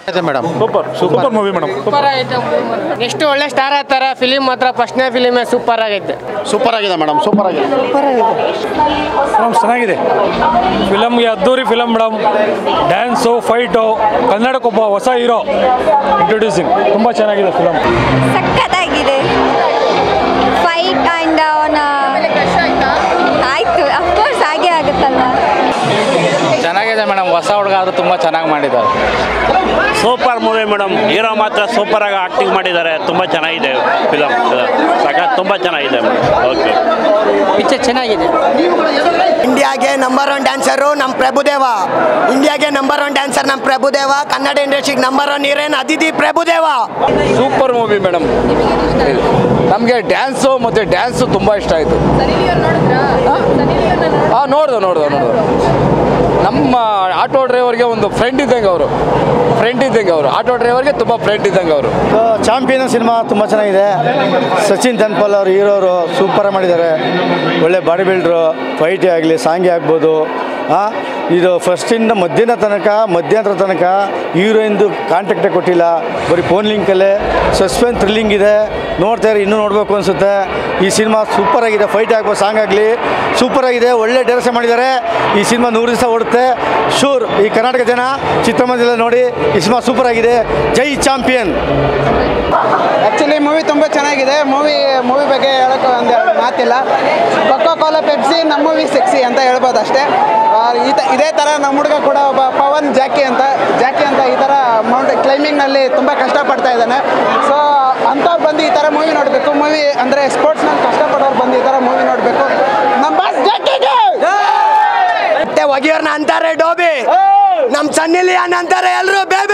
madam super super movie madam ಎಷ್ಟು ಒಳ್ಳೆ star ಆಗ್ತಾರ ಫಿಲಿಮ್ ಮಾತ್ರ ಫಸ್ಟ್ನೇ ಫಿಲಿಮೇ ಸೂಪರ್ ಆಗೈತೆ ಸೂಪರ್ ಆಗಿದೆ ಮೇಡಮ್ ಸೂಪರ್ ಆಗಿದೆ ಮೇಡಮ್ ಚೆನ್ನಾಗಿದೆ ಫಿಲಮ್ಗೆ ಅದ್ದೂರಿ ಫಿಲಮ್ ಮೇಡಮ್ ಡ್ಯಾನ್ಸು ಫೈಟು ಕನ್ನಡಕ್ಕೊಬ್ಬ ಹೊಸ ಹೀರೋ ಇಂಟ್ರೊಡ್ಯೂಸಿಂಗ್ ತುಂಬ ಚೆನ್ನಾಗಿದೆ ಫಿಲಮ್ ಸಖತ್ತಾಗಿದೆ ಫೈಟ್ ಆ್ಯಂಡ್ ಅವನ ಆಯಿತು ಅಫ್ಕೋರ್ಸ್ ಹಾಗೆ ಆಗುತ್ತಲ್ವ ಚೆನ್ನಾಗಿದೆ ಮೇಡಮ್ ಹೊಸ ಹುಡುಗ ಆದರೂ ತುಂಬ ಚೆನ್ನಾಗಿ ಮಾಡಿದ್ದಾರೆ ಸೂಪರ್ ಮೂವಿ ಮೇಡಮ್ ಹೀರೋ ಮಾತ್ರ ಸೂಪರ್ ಆಗಿ ಆಕ್ಟಿಂಗ್ ಮಾಡಿದ್ದಾರೆ ತುಂಬ ಚೆನ್ನಾಗಿದೆ ಫಿಲಮ್ ಸಖತ್ ತುಂಬ ಚೆನ್ನಾಗಿದೆ ಓಕೆ ಪಿಕ್ಚರ್ ಚೆನ್ನಾಗಿದೆ ಇಂಡಿಯಾಗೆ ನಂಬರ್ ಒನ್ ಡ್ಯಾನ್ಸರು ನಮ್ಮ ಪ್ರಭುದೇವ ಇಂಡಿಯಾಗೆ ನಂಬರ್ ಒನ್ ಡ್ಯಾನ್ಸರ್ ನಮ್ಮ ಪ್ರಭುದೇವ ಕನ್ನಡ ಇಂಡಸ್ಟ್ರಿಗೆ number one heroine Aditi Prabhudeva super movie madam ನಮಗೆ ಡ್ಯಾನ್ಸು ಮತ್ತು ಡ್ಯಾನ್ಸು ತುಂಬ ಇಷ್ಟ ಆಯಿತು ಹಾಂ ನೋಡ್ದೆ ನೋಡ್ದೆ ನೋಡ್ದೆ ನಮ್ಮ ಆಟೋ ಡ್ರೈವರ್ಗೆ ಒಂದು ಫ್ರೆಂಡ್ ಇದ್ದಂಗೆ ಅವರು ಫ್ರೆಂಡ್ ಇದ್ದಂಗೆ ಅವರು ಆಟೋ ಡ್ರೈವರ್ಗೆ ತುಂಬ ಫ್ರೆಂಡ್ ಇದ್ದಂಗೆ ಅವರು ಚಾಂಪಿಯನ್ ಸಿನಿಮಾ ತುಂಬ ಚೆನ್ನಾಗಿದೆ ಸಚಿನ್ ತೆನ್ಪಾಲ್ ಅವರು ಹೀರೋರು ಸೂಪರ್ ಮಾಡಿದ್ದಾರೆ ಒಳ್ಳೆ ಬಾಡಿ ಬಿಲ್ಡ್ರು ಫೈಟೇ ಆಗಲಿ ಸಾಂಗೇ ಆಗ್ಬೋದು ಹಾಂ ಇದು ಫಸ್ಟಿಂದ ಮಧ್ಯಾಹ್ನ ತನಕ ಮಧ್ಯಾಹ್ನದ ತನಕ ಹೀರೋಯಿಂದು ಕಾಂಟ್ಯಾಕ್ಟೇ ಕೊಟ್ಟಿಲ್ಲ ಬರೀ ಫೋನ್ ಲಿಂಕಲ್ಲೇ ಸಸ್ಪೆನ್ಸ್ ಥ್ರಿಲ್ಲಿಂಗ್ ಇದೆ ನೋಡ್ತಾ ಇರಿ ಇನ್ನೂ ನೋಡಬೇಕು ಅನಿಸುತ್ತೆ ಈ ಸಿನಿಮಾ ಸೂಪರ್ ಆಗಿದೆ ಫೈಟ್ ಆಗ್ಬೋದು ಸಾಂಗ್ ಆಗಲಿ ಸೂಪರ್ ಆಗಿದೆ ಒಳ್ಳೆ ಡೈರೆಕ್ಷನ್ ಮಾಡಿದ್ದಾರೆ ಈ ಸಿನಿಮಾ ನೂರು ದಿವಸ ಓಡುತ್ತೆ ಶೂರ್ ಈ ಕರ್ನಾಟಕ ಜನ ಚಿತ್ರಮಂದಿರದಲ್ಲಿ ನೋಡಿ ಈ ಸಿನಿಮಾ ಸೂಪರ್ ಆಗಿದೆ ಜೈ ಚಾಂಪಿಯನ್ ಆ್ಯಕ್ಚುಲಿ ಮೂವಿ ತುಂಬ ಚೆನ್ನಾಗಿದೆ ಮೂವಿ ಮೂವಿ ಬಗ್ಗೆ ಹೇಳೋಕ್ಕೆ ಒಂದು ಮಾತಿಲ್ಲ ಕೊಕ್ಕೋ ಕೋಲಾ ಪೆಪ್ಸಿ ನಮ್ಮ ಮೂವಿ ಸೆಕ್ಸಿ ಅಂತ ಹೇಳ್ಬೋದು ಅಷ್ಟೇ ಆ, ಈ ತ ಇದೇ ಥರ ನಮ್ಮ ಹುಡುಗ ಕೂಡ ಒಬ್ಬ ಪವನ್ ಜಾಕಿ ಅಂತ ಜಾಕಿ ಅಂತ ಈ ಥರ ಮೌಂಟ್ ಕ್ಲೈಂಬಿಂಗ್ನಲ್ಲಿ ತುಂಬ ಕಷ್ಟಪಡ್ತಾ ಇದ್ದಾನೆ ಸೊ ಅಂಥವ್ರು ಬಂದು ಈ ಥರ ಮೂವಿ ನೋಡಬೇಕು ಮೂವಿ ಅಂದರೆ ಸ್ಪೋರ್ಟ್ಸ್ನಲ್ಲಿ ಕಷ್ಟಪಡೋರು ಬಂದು ಈ ಥರ ಮೂವಿ ನೋಡಬೇಕು ನಮ್ಮ ಬಾಸ್ ಜಾಕಿಗೆ ಮತ್ತೆ ಒಗೆಯೋರ್ನ ಅಂತಾರೆ ಡೋಬಿ ನಮ್ಮ ಸನ್ನಿ ಲಿಯಾನ್ ಅಂತಾರೆ ಎಲ್ಲರೂ ಬೇಬಿ